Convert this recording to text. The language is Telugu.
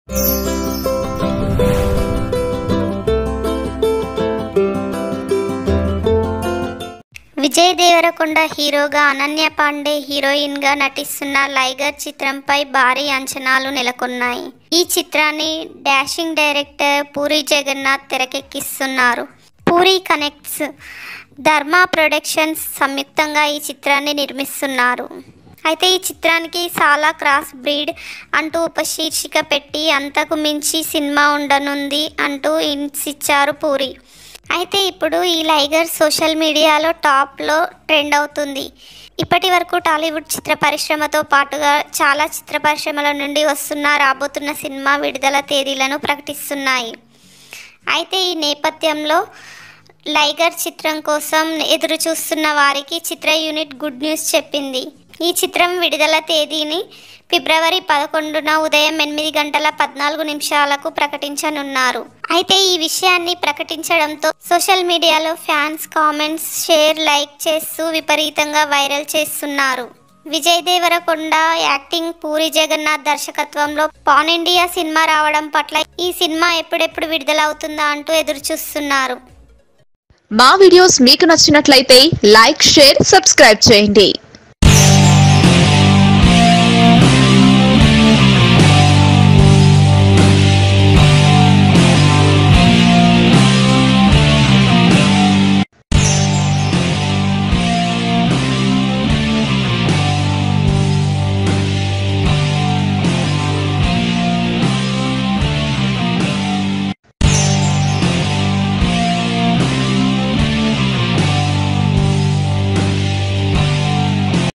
విజయ్ దేవరకొండ హీరోగా అనన్య పాండే హీరోయిన్ గా నటిస్తున్న లైగర్ చిత్రంపై భారీ అంచనాలు నెలకొన్నాయి ఈ చిత్రాన్ని డాషింగ్ డైరెక్టర్ పూరి జగన్నాథ్ తెరకెక్కిస్తున్నారు పూరి కనెక్ట్స్ ధర్మ ప్రొడక్షన్స్ సంయుక్తంగా ఈ చిత్రాన్ని నిర్మిస్తున్నారు అయితే ఈ చిత్రానికి చాలా క్రాస్ బ్రీడ్ అంటూ ఉపశీర్షిక పెట్టి అంతకు మించి సినిమా ఉండనుంది అంటూ హింట్స్ ఇచ్చారు పూరి అయితే ఇప్పుడు ఈ లైగర్ సోషల్ మీడియాలో టాప్లో ట్రెండ్ అవుతుంది ఇప్పటి వరకు టాలీవుడ్ చిత్ర పరిశ్రమతో పాటుగా చాలా చిత్ర పరిశ్రమల నుండి వస్తున్న రాబోతున్న సినిమా విడుదల తేదీలను ప్రకటిస్తున్నాయి అయితే ఈ నేపథ్యంలో లైగర్ చిత్రం కోసం ఎదురు చూస్తున్న వారికి చిత్ర యూనిట్ గుడ్ న్యూస్ చెప్పింది ఈ చిత్రం విడుదల తేదీని ఫిబ్రవరి పదకొండున ఉదయం ఎనిమిది గంటల పద్నాలుగు నిమిషాలకు ప్రకటించనున్నారు అయితే ఈ విషయాన్ని ప్రకటించడంతో సోషల్ మీడియాలో ఫ్యాన్స్ కామెంట్స్ షేర్ లైక్ చేస్తూ విపరీతంగా వైరల్ చేస్తున్నారు విజయ్ దేవరకొండ యాక్టింగ్ పూరి జగన్నాథ్ దర్శకత్వంలో పాన్ ఇండియా సినిమా రావడం పట్ల ఈ సినిమా ఎప్పుడెప్పుడు విడుదలవుతుందా అంటూ ఎదురు చూస్తున్నారు మా వీడియోస్ మీకు నచ్చినట్లయితే లైక్ షేర్ సబ్స్క్రైబ్ చేయండి